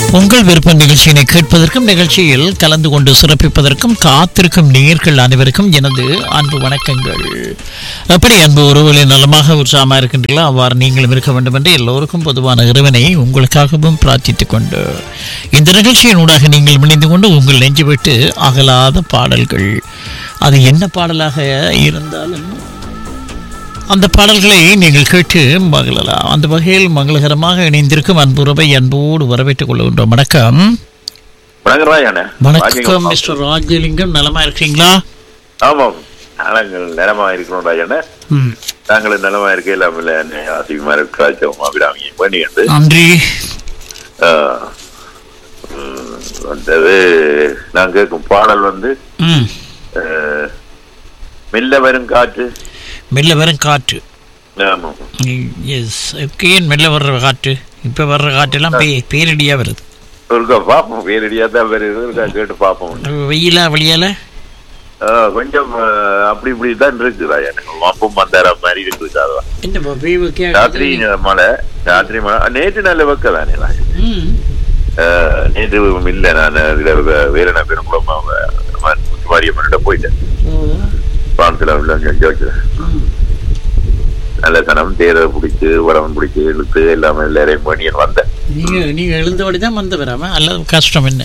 உங்கள் விருப்ப நிகழ்ச்சியினை கேட்பதற்கும் நிகழ்ச்சியில் கலந்து கொண்டு சிறப்பிப்பதற்கும் காத்திருக்கும் நேயர்கள் அனைவருக்கும் எனது அன்பு வணக்கங்கள் எப்படி அன்பு உறவுகளை நலமாக உற்சாகமாக இருக்கின்றீர்களோ அவ்வாறு நீங்களும் இருக்க வேண்டும் என்று எல்லோருக்கும் பொதுவான இறைவனை உங்களுக்காகவும் பிரார்த்தித்துக் கொண்டு இந்த நிகழ்ச்சியின் ஊடாக நீங்கள் இணைந்து கொண்டு உங்கள் நெஞ்சு விட்டு அகலாத பாடல்கள் அது என்ன பாடலாக இருந்தாலும் அந்த பாடல்களை நீங்கள் கேட்டு மகிழலாம் அந்த வகையில் மங்களகரமாக இணைந்திருக்கும் அன்புறவை அன்போடு வரவேற்றுக் கொள்கின்றோம் வணக்கம் வணக்கம் ராஜாண்ணே வணக்கம் மிஸ்டர் ராஜலிங்கம் நலமா இருக்கீங்களா ஆமாம் நாங்கள் நிலமா இருக்கிறோம் ராஜாண்ணே ம், நாங்கள் நிலமா இருக்க இல்லாமல் ஆசிரியமா இருக்கிறாச்சோம் அபிராமியை பண்ணிக்கிட்டு நன்றி ஆஹ், உம், வந்தது நான் கேட்கும் பாடல் வந்து ம் ஆஹ், மெல்ல வரும் காற்று மெல்ல வரும் காற்று ஆமாம் எஸ் ஏன் மெல்ல வர்ற காற்று இப்போ வர்ற காற்றெல்லாம் பே பேரடியாக வருது ஒருக்கா பார்ப்போம் வேறடியா தான் வருது ஒருக்கா கேட்டு பார்ப்போம் வெயிலா வழியால ஆஹ், கொஞ்சம் ஆஹ், அப்படி இப்படி தான் இருக்கு ராஜாண்ணே அப்பம் மந்தார மாதிரி இருக்குது அதான் என்ன வெய்வுக்கே ராத்திரி மழை ராத்திரி மழை நேற்று நல்ல வெக்க தானே ராஜா ம் ஆஹ் நேற்று இல்ல நான் இதுல வே- வேலன பெருங்குளம் முத்துமாரியம்மன்கிட்ட போயிட்டேன் பானத்துல உள்ள செஞ்சு வச்சுறேன் நல்ல தனம் தேரை பிடிச்சு உடம்பு பிடிச்சு இழுத்து எல்லாமே எல்லாரையும் பண்ணியன் வந்தேன் நீங்க நீங்க எழுந்தபடி தான் வந்து வராம அல்லது கஷ்டம் என்ன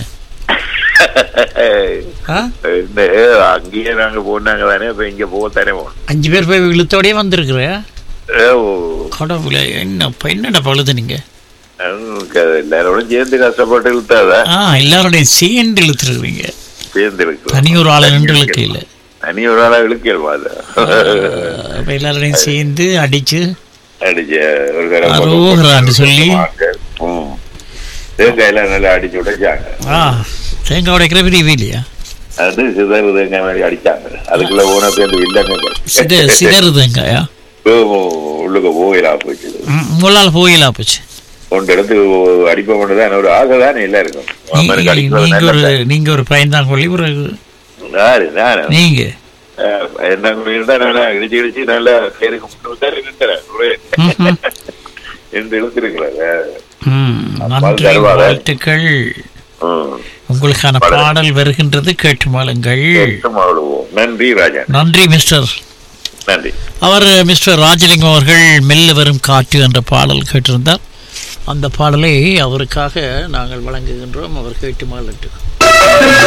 ஆ இந்த அங்கேயே நாங்க போனாங்க தானே இப்ப இங்க போக தானே போகணும் அஞ்சு பேர் போய் இழுத்தோடய வந்திருக்கிற ஏ, ஓ, கடவுளே என்ன இப்ப என்னடா பழுது நீங்க அதுக்கு எல்லாரோடும் சேர்ந்து கஷ்டப்பட்டு இழுத்தாதான் ஆ எல்லாரோடையும் சேர்ந்து இழுத்துருக்குறீங்க சேர்ந்து இருக்கு தனி ஒரு ஆளை ரெண்டு இழுக்க இல்லை தனி ஒரு ஆளா இழுக்கல் அது அப்ப எல்லாரோடையும் சேர்ந்து அடிச்சு அடிச்ச ஒரு தடவை அரோகரான்னு சொல்லி ம். தேங்காயெல்லாம் நல்லா அடிச்சு உடைச்சாங்க ஆ தேங்காய் உடைக்கிற பெரிய இல்லையா அது சிதறு தேங்காய் மாதிரி அடிச்சாங்க அதுக்குள்ள போன சேர்ந்து இல்லைங்க சித சிதறு தேங்காயா உள்ளுக்கு போயிலாம் போச்சு ம், உங்களால் போயிலா போச்சு ஒன்று இடத்து அடிப்ப மட்டும்தான் ஒரு ஆசை தானே எல்லாம் இருக்கும் அவனுக்கு நீ- அடிக்கிறது நீங்க ஒரு நல்லது. நீங்க ஒரு பயன்தான் கொள்ளி ஒரு யாரு நானு நீங்க அஹ், என்ன இருந்தா நல்லா இடிச்சு இடிச்சு நல்லா பேருக்கு முட்டு தான் இருக்கிறேன் ம்ஹும். என்று இழுத்திருக்கிறாங்க ம், அப்பா நன்றி தருவாரா? வாழ்த்துக்கள் ம். உங்களுக்கான பாடல் வருகின்றது கேட்டு மாளுங்கள் கேட்டும் அவ்வளவு நன்றி ராஜா நன்றி மிஸ்டர் நன்றி அவர் மிஸ்டர் ராஜலிங்கம் அவர்கள் மெல்ல வரும் காற்று என்ற பாடல் கேட்டிருந்தார் அந்த பாடலை அவருக்காக நாங்கள் வழங்குகின்றோம் அவர் கேட்டு மாளட்டு